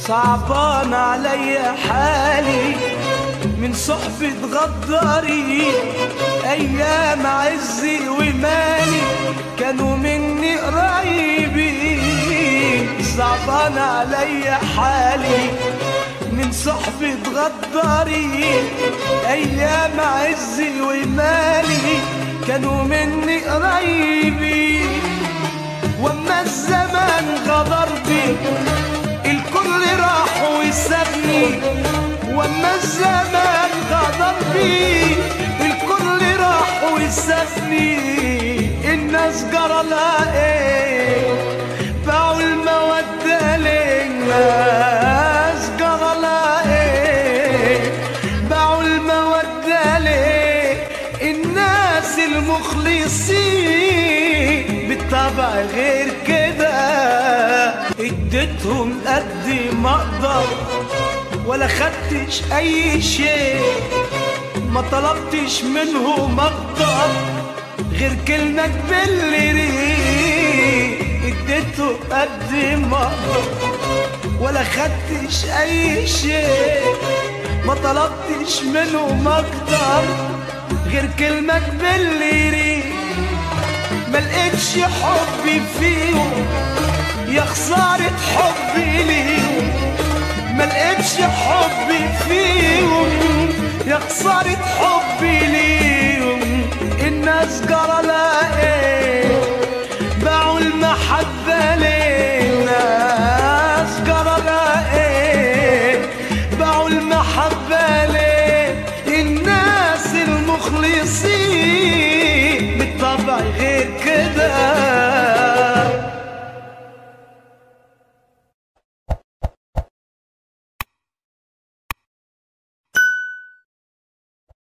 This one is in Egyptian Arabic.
صعبان عليا حالي من صحبة غداري أيام عزي ومالي كانوا مني قريبين صعبان عليا حالي من صحبة غداري أيام عزي ومالي كانوا مني قريبين وما الزمان غدر بي الكل راح وسابني وما الزمان غدر بي الكل راح وسابني الناس جرى لها ايه باعوا المودة للناس جرى لها ايه باعوا المودة ليه الناس المخلصين بالطبع غير كده اديتهم قد ما اقدر ولا خدتش اي شيء ما طلبتش منهم اقدر غير كلمة تبل ريق اديتهم قد ما اقدر ولا خدتش اي شيء ما طلبتش منهم اكتر غير كلمة تبل ريق ما لقيتش حبي فيهم يا خسارة حبي ليهم ما لقيتش حبي فيهم يا خسارة حبي